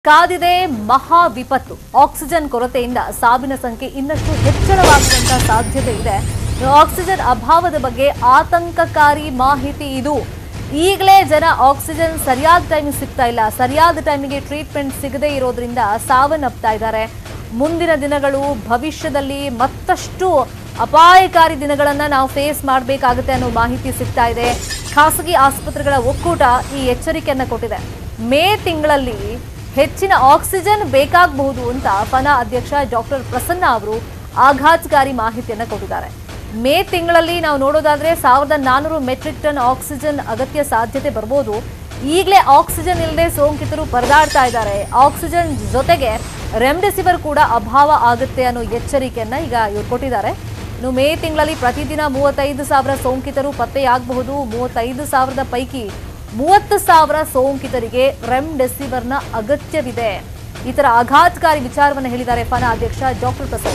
ಕಾದಿದೆ ಮಹಾ ವಿಪತ್ತು ಆಕ್ಸಿಜನ್ ಕೊರತೆಯಿಂದ ಸಾವಿನ ಸಂಖ್ಯೆ ಇನ್ನಷ್ಟು ಹೆಚ್ಚಳವಾಗುವಂತ ಸಾಧ್ಯತೆ ಇದೆ ಆಕ್ಸಿಜನ್ ಅಭಾವದ ಬಗ್ಗೆ ಆತಂಕಕಾರಿ ಮಾಹಿತಿ ಇದು ಈಗಲೇ ಜನ ಆಕ್ಸಿಜನ್ ಸರಿಯಾದ ಟೈಮಿಗೆ ಸಿಗ್ತಾ ಇಲ್ಲ ಸರಿಯಾದ ಟೈಮಿಗೆ ಟ್ರೀಟ್ಮೆಂಟ್ ಸಿಗದೇ ಇರೋದ್ರಿಂದ ಸಾವನ್ನಪ್ತಾ ಇದ್ದಾರೆ ಮುಂದಿನ ದಿನಗಳು ಭವಿಷ್ಯದಲ್ಲಿ ಮತ್ತಷ್ಟು ಅಪಾಯಕಾರಿ ದಿನಗಳನ್ನ ನಾವು ಫೇಸ್ ಮಾಡಬೇಕಾಗುತ್ತೆ ಅನ್ನೋ ಮಾಹಿತಿ ಸಿಗ್ತಾ ಇದೆ ಖಾಸಗಿ ಆಸ್ಪತ್ರೆಗಳ ಒಕ್ಕೂಟ ಈ ಎಚ್ಚರಿಕೆಯನ್ನ ಕೊಟ್ಟಿದೆ ಮೇ ತಿಂಗಳಲ್ಲಿ ಹೆಚ್ಚಿನ ಆಕ್ಸಿಜನ್ ಬೇಕಾಗಬಹುದು ಅಂತ ಫನಾ ಅಧ್ಯಕ್ಷ ಡಾಕ್ಟರ್ ಪ್ರಸನ್ನ ಅವರು ಆಘಾತಕಾರಿ ಮಾಹಿತಿಯನ್ನ ಕೊಟ್ಟಿದ್ದಾರೆ ಮೇ ತಿಂಗಳಲ್ಲಿ ನಾವು ನೋಡೋದಾದ್ರೆ ಸಾವಿರದ ನಾನ್ನೂರು ಮೆಟ್ರಿಕ್ ಟನ್ ಆಕ್ಸಿಜನ್ ಅಗತ್ಯ ಸಾಧ್ಯತೆ ಬರ್ಬೋದು ಈಗಲೇ ಆಕ್ಸಿಜನ್ ಇಲ್ಲದೆ ಸೋಂಕಿತರು ಪರದಾಡ್ತಾ ಇದ್ದಾರೆ ಆಕ್ಸಿಜನ್ ಜೊತೆಗೆ ರೆಮ್ಡೆಸಿವಿರ್ ಕೂಡ ಅಭಾವ ಆಗುತ್ತೆ ಅನ್ನೋ ಎಚ್ಚರಿಕೆಯನ್ನ ಈಗ ಇವ್ರು ಕೊಟ್ಟಿದ್ದಾರೆ ಇನ್ನು ಮೇ ತಿಂಗಳಲ್ಲಿ ಪ್ರತಿದಿನ ಮೂವತ್ತೈದು ಸಾವಿರ ಸೋಂಕಿತರು ಪತ್ತೆಯಾಗಬಹುದು ಮೂವತ್ತೈದು ಸಾವಿರದ ಪೈಕಿ ಮೂವತ್ತು ಸಾವಿರ ಸೋಂಕಿತರಿಗೆ ರೆಮ್ಡೆಸಿವಿರ್ನ ಅಗತ್ಯವಿದೆ ಈ ತರ ಆಘಾತಕಾರಿ ವಿಚಾರವನ್ನು ಹೇಳಿದ್ದಾರೆ ಫನ ಅಧ್ಯಕ್ಷ ಡಾಕ್ಟರ್ ಪ್ರಸನ್ನ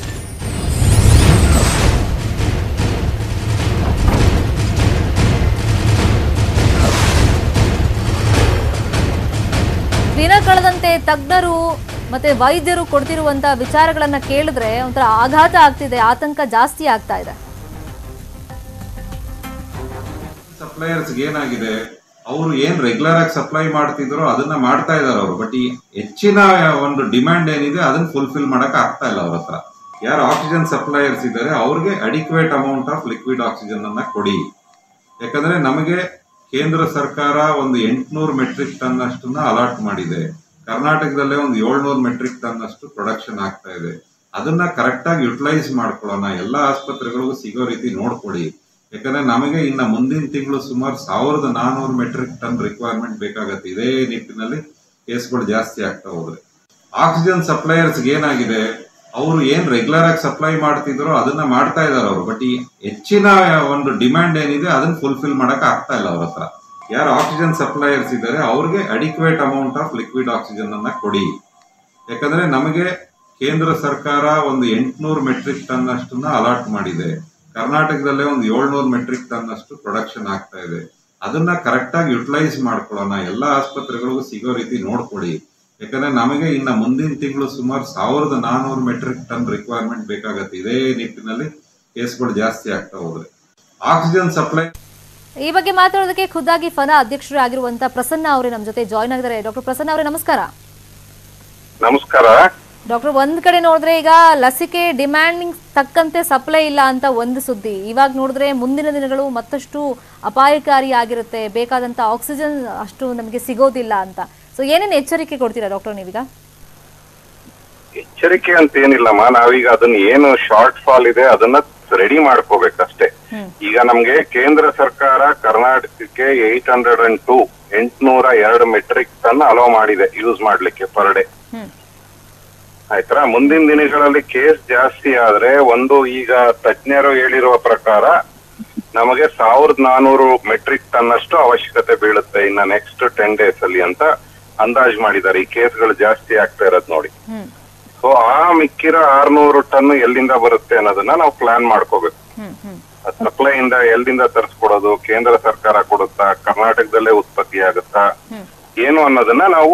ದಿನ ಕಳೆದಂತೆ ತಜ್ಞರು ಮತ್ತೆ ವೈದ್ಯರು ಕೊಡ್ತಿರುವಂತ ವಿಚಾರಗಳನ್ನ ಕೇಳಿದ್ರೆ ಒಂಥರ ಆಘಾತ ಆಗ್ತಿದೆ ಆತಂಕ ಜಾಸ್ತಿ ಆಗ್ತಾ ಇದೆ ಸಪ್ಲೈಯರ್ಸ್ ಏನಾಗಿದೆ ಅವರು ಏನ್ ರೆಗ್ಯುಲರ್ ಆಗಿ ಸಪ್ಲೈ ಮಾಡ್ತಿದ್ರು ಅದನ್ನ ಮಾಡ್ತಾ ಇದಾರೆ ಅವರು ಬಟ್ ಈ ಹೆಚ್ಚಿನ ಒಂದು ಡಿಮ್ಯಾಂಡ್ ಏನಿದೆ ಅದನ್ನ ಫುಲ್ಫಿಲ್ ಮಾಡಕ್ ಆಗ್ತಾ ಇಲ್ಲ ಅವ್ರ ಹತ್ರ ಯಾರು ಆಕ್ಸಿಜನ್ ಸಪ್ಲೈಯರ್ಸ್ ಇದ್ದಾರೆ ಅವ್ರಿಗೆ adequate amount of liquid oxygen ಅನ್ನ ಕೊಡಿ ಯಾಕಂದ್ರೆ ನಮಗೆ ಕೇಂದ್ರ ಸರ್ಕಾರ ಒಂದು ಎಂಟುನೂರು ಮೆಟ್ರಿಕ್ ಟನ್ ಅಷ್ಟನ್ನ ಅಲಾಟ್ ಮಾಡಿದೆ ಕರ್ನಾಟಕದಲ್ಲೇ ಒಂದು ಏಳ್ನೂರು ಮೆಟ್ರಿಕ್ ಟನ್ ಅಷ್ಟು ಪ್ರೊಡಕ್ಷನ್ ಆಗ್ತಾ ಇದೆ ಅದನ್ನ ಕರೆಕ್ಟ್ ಆಗಿ ಯುಟಿಲೈಸ್ ಮಾಡ್ಕೊಳ್ಳೋಣ ಎಲ್ಲ ಆಸ್ಪತ್ರೆಗಳಿಗೂ ಸಿಗೋ ರೀತಿ ನೋಡ್ಕೊಡಿ ಯಾಕಂದ್ರೆ ನಮಗೆ ಇನ್ನ ಮುಂದಿನ ತಿಂಗಳು ಸುಮಾರು ಸಾವಿರದ ನಾನೂರು ಮೆಟ್ರಿಕ್ ಟನ್ ರಿಕ್ವೈರ್ಮೆಂಟ್ ಬೇಕಾಗತ್ತೆ ಇದೇ ನಿಟ್ಟಿನಲ್ಲಿ ಕೇಸ್ಗಳು ಜಾಸ್ತಿ ಆಗ್ತಾ ಹೋದ್ರೆ ಆಕ್ಸಿಜನ್ ಸಪ್ಲೈಯರ್ಸ್ ಏನಾಗಿದೆ ಅವರು ಏನ್ ರೆಗ್ಯುಲರ್ ಆಗಿ ಸಪ್ಲೈ ಮಾಡ್ತಿದ್ರು ಅದನ್ನ ಮಾಡ್ತಾ ಇದಾರೆ ಅವರು ಬಟ್ ಈ ಹೆಚ್ಚಿನ ಒಂದು ಡಿಮ್ಯಾಂಡ್ ಏನಿದೆ ಅದನ್ನ ಫುಲ್ಫಿಲ್ ಮಾಡಕ್ ಆಗ್ತಾ ಇಲ್ಲ ಅವ್ರ ಹತ್ರ ಯಾರು ಆಕ್ಸಿಜನ್ ಸಪ್ಲೈಯರ್ಸ್ ಇದ್ದಾರೆ ಅವ್ರಿಗೆ adequate amount of liquid oxygen ಅನ್ನ ಕೊಡಿ ಯಾಕಂದ್ರೆ ನಮಗೆ ಕೇಂದ್ರ ಸರ್ಕಾರ ಒಂದು ಎಂಟುನೂರು ಮೆಟ್ರಿಕ್ ಟನ್ ಅಷ್ಟನ್ನ ಅಲಾಟ್ ಮಾಡಿದೆ ಕರ್ನಾಟಕದಲ್ಲೇ ಒಂದು ಏಳ್ನೂರು ಮೆಟ್ರಿಕ್ ಟನ್ ಅಷ್ಟು ಪ್ರೊಡಕ್ಷನ್ ಆಗ್ತಾ ಇದೆ ಅದನ್ನ ಕರೆಕ್ಟ್ ಆಗಿ ಯುಟಿಲೈಸ್ ಮಾಡ್ಕೊಳ್ಳೋಣ ಎಲ್ಲ ಆಸ್ಪತ್ರೆಗಳಿಗೂ ಸಿಗೋ ರೀತಿ ನೋಡ್ಕೊಡಿ ಯಾಕಂದ್ರೆ ನಮಗೆ ಇನ್ನ ಮುಂದಿನ ತಿಂಗಳು ಸುಮಾರು ಸಾವಿರದ ನಾನೂರು ಮೆಟ್ರಿಕ್ ಟನ್ ರಿಕ್ವೈರ್ಮೆಂಟ್ ಬೇಕಾಗತ್ತೆ ಇದೇ ನಿಟ್ಟಿನಲ್ಲಿ ಕೇಸ್ಗಳು ಜಾಸ್ತಿ ಆಗ್ತಾ ಹೋದ್ರೆ ಆಕ್ಸಿಜನ್ ಸಪ್ಲೈ ಈ ಬಗ್ಗೆ ಮಾತಾಡೋದಕ್ಕೆ ಖುದ್ದಾಗಿ ಫನ ಅಧ್ಯಕ್ಷರಾಗಿರುವಂತ ಪ್ರಸನ್ನ ಅವರೇ ನಮ್ಮ ಜೊತೆ ಜಾಯ್ನ್ ಆಗಿದ್ದಾರೆ ಡಾಕ್ಟರ್ ಪ್ರಸನ್ನ ಅವರೇ ನಮಸ್ಕಾರ ನಮಸ್ಕಾರ ಡಾಕ್ಟರ್ ಒಂದ್ ಕಡೆ ನೋಡಿದ್ರೆ ಈಗ ಲಸಿಕೆ ಡಿಮ್ಯಾಂಡಿಂಗ್ ತಕ್ಕಂತೆ ಸಪ್ಲೈ ಇಲ್ಲ ಅಂತ ಒಂದು ಸುದ್ದಿ ಇವಾಗ ನೋಡಿದ್ರೆ ಮುಂದಿನ ದಿನಗಳು ಮತ್ತಷ್ಟು ಅಪಾಯಕಾರಿ ಆಗಿರುತ್ತೆ ಬೇಕಾದಂತ ಆಕ್ಸಿಜನ್ ಅಷ್ಟು ನಮಗೆ ಸಿಗೋದಿಲ್ಲ ಅಂತ ಸೊ ಏನೇನು ಎಚ್ಚರಿಕೆ ಕೊಡ್ತೀರಾ ಡಾಕ್ಟರ್ ನೀವೀಗ ಎಚ್ಚರಿಕೆ ಅಂತ ಏನಿಲ್ಲಮ್ಮ ನಾವೀಗ ಅದನ್ನ ಏನು ಶಾರ್ಟ್ ಫಾಲ್ ಇದೆ ಅದನ್ನ ರೆಡಿ ಮಾಡ್ಕೋಬೇಕಷ್ಟೇ ಈಗ ನಮ್ಗೆ ಕೇಂದ್ರ ಸರ್ಕಾರ ಕರ್ನಾಟಕಕ್ಕೆ ಏಟ್ ಹಂಡ್ರೆಡ್ ಅಂಡ್ ಟೂ ಎಂಟ್ನೂರ ಎರಡು ಮೆಟ್ರಿಕ್ ಟನ್ ಅಲೋ ಮಾಡಿದೆ ಯೂಸ್ ಮಾಡ್ಲಿಕ್ಕೆ ಪರ್ ಡೇ ಹ್ಮ್ ಆಯ್ತಾ ಮುಂದಿನ ದಿನಗಳಲ್ಲಿ ಕೇಸ್ ಜಾಸ್ತಿ ಆದ್ರೆ ಒಂದು ಈಗ ತಜ್ಞರು ಹೇಳಿರುವ ಪ್ರಕಾರ ನಮಗೆ ಸಾವಿರದ ನಾನೂರು ಮೆಟ್ರಿಕ್ ಟನ್ ಅಷ್ಟು ಅವಶ್ಯಕತೆ ಬೀಳುತ್ತೆ ಇನ್ನ ನೆಕ್ಸ್ಟ್ ಟೆನ್ ಡೇಸ್ ಅಲ್ಲಿ ಅಂತ ಅಂದಾಜ್ ಮಾಡಿದ್ದಾರೆ ಈ ಕೇಸ್ಗಳು ಜಾಸ್ತಿ ಆಗ್ತಾ ಇರೋದ್ ನೋಡಿ ಹ್ಮ್ ಸೊ ಆ ಮಿಕ್ಕಿರೋ ಆರ್ನೂರು ಟನ್ ಎಲ್ಲಿಂದ ಬರುತ್ತೆ ಅನ್ನೋದನ್ನ ನಾವು ಪ್ಲಾನ್ ಮಾಡ್ಕೋಬೇಕು ಹ್ಮ್ ಹ್ಮ್ ಸಪ್ಲೈ ಇಂದ ಎಲ್ಲಿಂದ ತರಿಸ್ಕೊಡೋದು ಕೇಂದ್ರ ಸರ್ಕಾರ ಕೊಡುತ್ತಾ ಕರ್ನಾಟಕದಲ್ಲೇ ಉತ್ಪತ್ತಿ ಆಗುತ್ತಾ ಹ್ಮ್. ಏನು ಅನ್ನೋದನ್ನ ನಾವು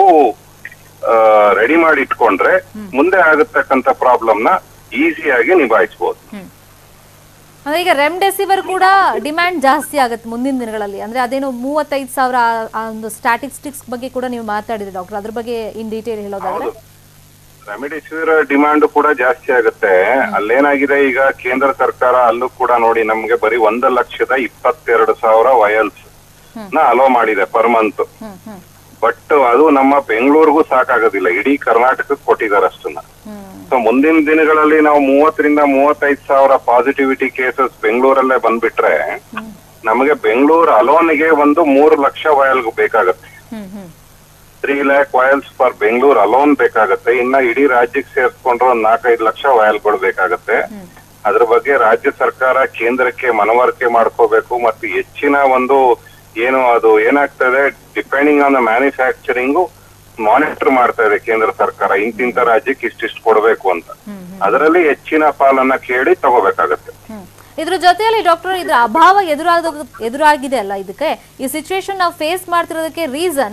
ರೆಡಿ ಮಾಡಿ ಇಟ್ಕೊಂಡ್ರೆ ಮುಂದೆ ಆಗತಕ್ಕಂತ ಪ್ರಾಬ್ಲಮ್ ನ ಈಸಿಯಾಗಿ ನಿಭಾಯಿಸಬಹುದು ಹ್ಮ್ ಅಂದ್ರೆ ಈಗ ರೆಮ್ಡೆಸಿವಿರ್ ಕೂಡ ಡಿಮ್ಯಾಂಡ್ ಜಾಸ್ತಿ ಆಗುತ್ತೆ ಮುಂದಿನ ದಿನಗಳಲ್ಲಿ ಅಂದ್ರೆ ಅದೇನು ಮೂವತ್ತೈದು ಸಾವಿರ ಆ- ಆ ಒಂದು ಸ್ಟ್ಯಾಟಿಸ್ಟಿಕ್ಸ್ ಬಗ್ಗೆ ಕೂಡ ನೀವು ಮಾತಾಡಿದ್ರಿ ಡಾಕ್ಟರ್ ಅದ್ರ ಬಗ್ಗೆ ಇನ್ ಡೀಟೇಲ್ ಹೇಳೋದಾದ್ರೆ ರೆಮಿಡಿಸಿವಿರ್ ಡಿಮಾಂಡ್ ಕೂಡ ಜಾಸ್ತಿ ಆಗುತ್ತೆ ಅಲ್ಲೇನಾಗಿದೆ ಈಗ ಕೇಂದ್ರ ಸರ್ಕಾರ ಅಲ್ಲೂ ಕೂಡ ನೋಡಿ ನಮ್ಗೆ ಬರೀ ಒಂದು ಲಕ್ಷದ ಇಪ್ಪತ್ತೆರಡು ಸಾವಿರ ವಯಲ್ಸ್ ನ ಅಲೋ ಮಾಡಿದೆ per month hmm hmm but ಅದು ನಮ್ಮ ಬೆಂಗಳೂರಿಗೂ ಸಾಕಾಗೋದಿಲ್ಲ ಇಡೀ ಕರ್ನಾಟಕಕ್ಕೆ ಕೊಟ್ಟಿದ್ದಾರೆ ಅಷ್ಟನ್ನ ಹ್ಮ್ ಸೊ ಮುಂದಿನ ದಿನಗಳಲ್ಲಿ ನಾವು ಮೂವತ್ತರಿಂದ ಮೂವತ್ತೈದು ಸಾವಿರ ಪಾಸಿಟಿವಿಟಿ ಕೇಸಸ್ ಬೆಂಗಳೂರಲ್ಲೇ ಬಂದ್ಬಿಟ್ರೆ ನಮಗೆ ಬೆಂಗಳೂರು ಅಲೋನ್ಗೆ ಒಂದು ಮೂರು ಲಕ್ಷ ವಯಲ್ ಬೇಕಾಗತ್ತೆ hmm hmm three lakh vials for Bengaluru alone ಬೇಕಾಗತ್ತೆ ಇನ್ನ ಇಡೀ ರಾಜ್ಯಕ್ಕೆ ಸೇರಿಸ್ಕೊಂಡ್ರೆ ಒಂದ್ ನಾಲ್ಕೈದು ಲಕ್ಷ ವಯಲ್ಗಳು ಬೇಕಾಗತ್ತೆ ಅದ್ರ ಬಗ್ಗೆ ರಾಜ್ಯ ಸರ್ಕಾರ ಕೇಂದ್ರಕ್ಕೆ ಮನವರಿಕೆ ಮಾಡ್ಕೋಬೇಕು ಮತ್ತು ಹೆಚ್ಚಿನ ಒಂದು ಏನು ಅದು ಏನಾಗ್ತದೆ depending on the manufacturing monitor ಮಾಡ್ತಾ ಇದೆ ಕೇಂದ್ರ ಸರ್ಕಾರ ಇಂತಿಂತ ರಾಜ್ಯಕ್ಕೆ ಇಷ್ಟಿಷ್ಟು ಕೊಡಬೇಕು ಅಂತ ಅದರಲ್ಲಿ ಹೆಚ್ಚಿನ ಪಾಲನ್ನ ಕೇಳಿ ತಗೋಬೇಕಾಗತ್ತೆ ಹ್ಮ್. ಇದ್ರ ಜೊತೆಯಲ್ಲಿ ಡಾಕ್ಟರ್ ಇದ್ರ ಅಭಾವ ಎದುರಾದ ಎದುರಾಗಿದೆ ಅಲ್ಲ ಇದಕ್ಕೆ ಈ ಸಿಚುವೇಶನ್ ನಾವು ಫೇಸ್ ಮಾಡ್ತಿರೋದಕ್ಕೆ ರೀಸನ್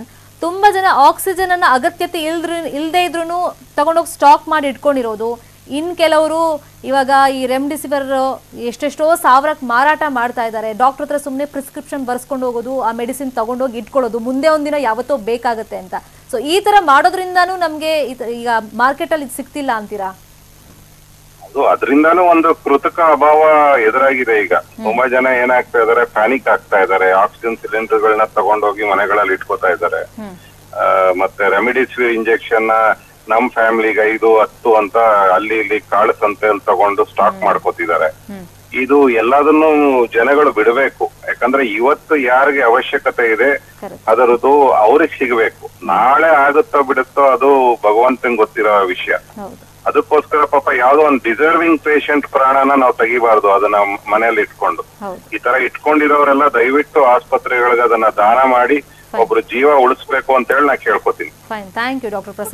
ತುಂಬಾ ಜನ ಆಕ್ಸಿಜನ್ ಅನ್ನ ಅಗತ್ಯತೆ ಇಲ್ದ್ರ ಇಲ್ಲದೆ ಇದ್ರೂ ತಗೊಂಡೋಗಿ ಸ್ಟಾಕ್ ಮಾಡಿ ಇಟ್ಕೊಂಡಿರೋದು ಇನ್ ಕೆಲವರು ಇವಾಗ ಈ ರೆಮ್ಡಿಸಿವಿರ್ ಎಷ್ಟೆಷ್ಟೋ ಸಾವಿರಕ್ಕೆ ಮಾರಾಟ ಮಾಡ್ತಾ ಇದ್ದಾರೆ ಡಾಕ್ಟರ್ ಹತ್ರ ಸುಮ್ಮನೆ ಪ್ರಿಸ್ಕ್ರಿಪ್ಷನ್ ಬರ್ಸ್ಕೊಂಡು ಹೋಗೋದು ಆ ಮೆಡಿಸಿನ್ ತಗೊಂಡೋಗಿ ಇಟ್ಕೊಳ್ಳೋದು ಮುಂದೆ ಒಂದಿನ ಯಾವತ್ತೋ ಬೇಕಾಗತ್ತೆ ಅಂತ ಸೊ ಈ ತರ ಮಾಡೋದ್ರಿಂದಾನು ನಮ್ಗೆ ಇದ್- ಈಗ ಮಾರ್ಕೆಟಲ್ಲಿ ಇದು ಸಿಗ್ತಿಲ್ಲ ಅಂತೀರಾ ಅದು ಅದರಿಂದಾನು ಒಂದು ಕೃತಕ ಅಭಾವ ಎದುರಾಗಿದೆ ಈಗ ತುಂಬಾ ಜನ ಏನಾಗ್ತಾ ಇದಾರೆ ಪ್ಯಾನಿಕ್ ಆಗ್ತಾ ಇದಾರೆ ಆಕ್ಸಿಜನ್ ಸಿಲಿಂಡರ್ ಗಳನ್ನ ತಗೊಂಡೋಗಿ ಮನೆಗಳಲ್ಲಿ ಇಟ್ಕೋತಾ ಇದಾರೆ ಆ, ಮತ್ತೆ ರೆಮಿಡಿಸಿವಿರ್ ಇಂಜೆಕ್ಷನ್ ನಮ್ ಫ್ಯಾಮಿಲಿಗೆ ಐದು ಹತ್ತು ಅಂತ ಅಲ್ಲಿ ಇಲ್ಲಿ ಕಾಳು ಸಂತೆಯಲ್ಲಿ ತಗೊಂಡು ಸ್ಟಾಕ್ ಮಾಡ್ಕೋತಿದ್ದಾರೆ ಇದು ಎಲ್ಲದನ್ನು ಜನಗಳು ಬಿಡಬೇಕು ಯಾಕಂದ್ರೆ ಇವತ್ತು ಯಾರಿಗೆ ಅವಶ್ಯಕತೆ ಇದೆ Correct. ಅದರದ್ದು ಅವ್ರಿಗೆ ಸಿಗಬೇಕು ನಾಳೆ ಆಗುತ್ತೋ ಬಿಡುತ್ತೋ ಅದು ಭಗವಂತಂಗ್ ಗೊತ್ತಿರೋ ವಿಷಯ ಹೌದು ಅದಕ್ಕೋಸ್ಕರ ಪಾಪ ಯಾವ್ದೋ ಒಂದು ಡಿಸರ್ವಿಂಗ್ ಪೇಷಂಟ್ ಪ್ರಾಣನ ನಾವು ತೆಗಿಬಾರ್ದು ಅದನ್ನ ಮನೆಯಲ್ಲಿ ಇಟ್ಕೊಂಡು ಹೌದು ಈ ತರ ಇಟ್ಕೊಂಡಿರೋರೆಲ್ಲ ದಯವಿಟ್ಟು ಆಸ್ಪತ್ರೆಗಳಿಗೆ ಅದನ್ನ ದಾನ ಮಾಡಿ ಒಬ್ರು ಜೀವ ಉಳಿಸ್ಬೇಕು ಅಂತ ಹೇಳಿ ನಾ ಕೇಳ್ಕೊತೀನಿ fine thank you doctor Prasad